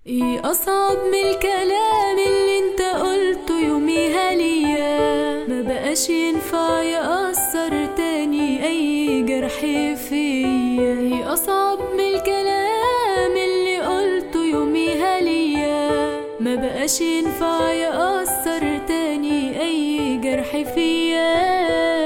ايه اصعب من الكلام اللي انت قلته يوميها ليا ما بقاش ينفع يأثر تاني اي جرح فيا ايه اصعب من الكلام اللي قلته يوميها ليا ما بقاش ينفع يأثر تاني اي جرح فيا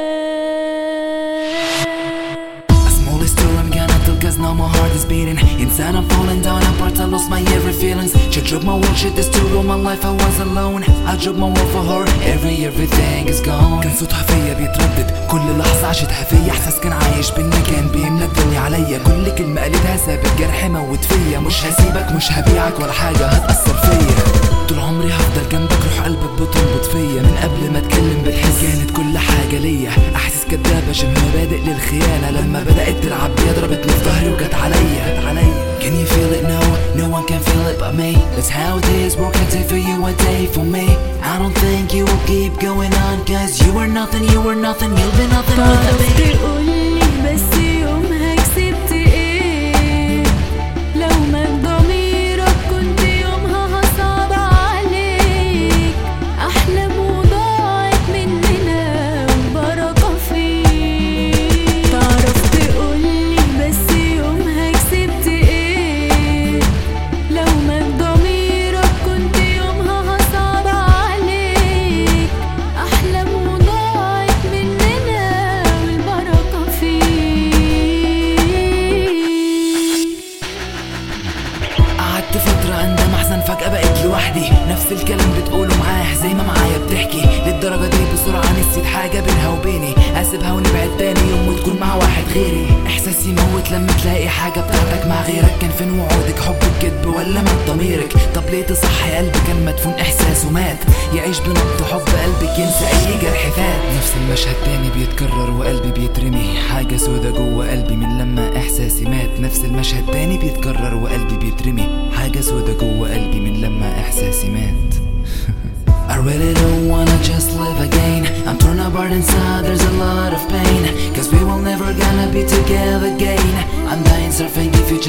A small is still I'm gonna do cause now my heart is beating Inside I'm falling down apart I lost my every feelings She dropped my world shit this too all my life I was alone I dropped my world for her Every everything is gone كان صوتها فيا بيتردد كل لحظة عشتها فيا احساس كان عايش بينا كان بيملى الدنيا عليا كل كلمة قالتها سابت جرح موت فيا مش هسيبك مش هبيعك ولا حاجة هتأثر فيا طول عمري هفضل جنبك روح قلبك بتنبض فيا من قبل ما اتكلم بتحس كانت كل حاجة ليا احاسيس كدابة شبه مبادئ للخيانة لما بدأت تلعب بيا ضربتني في ظهري وجت عليا جت عليا Can you feel it? No, no one can feel it but me That's how it is, working day for you, a day for me I don't think you will keep going on Cause you were nothing, you were nothing, you'll be nothing without تعرف me تقولي بس يومها كسبت ايه لو مات ضميرك كنت يومها هصعب عليك احلام وضاعت مننا وبركة فيك تعرف تقولي بس يومها كسبت ايه لو مات ضميرك كنت يومها هصعب عليك أحلام وضاعت مننا والبركة فيك قعدت فترة اندم احزن فجأة بقيت لوحدي نفس الكلام بتقوله معاه زي ما معايا بتحكي للدرجة دي بسرعة نسيت حاجة بينها وبيني اسيبها ونبعد تاني يوم وتكون مع واحد غيري احساس يموت لما تلاقي حاجة بتاعتك مع غيرك كان فين وعودك حبك كدب ولا من ضميرك طب ليه تصحي قلبي كان مدفون احساسه مات يعيش بنبض حب قلبك ينسى اي جرح فات نفس المشهد تاني بيتكرر وقلبي بيترمي حاجة سودا جوه قلبي من لما احساسي مات نفس المشهد تاني بيتكرر وقلبي بيترمي حاجة سودا جوه قلبي من لما احساسي مات I really don't wanna just live again I'm torn apart inside, there's a lot of pain Cause we will never gonna be together again I'm dying surfing if you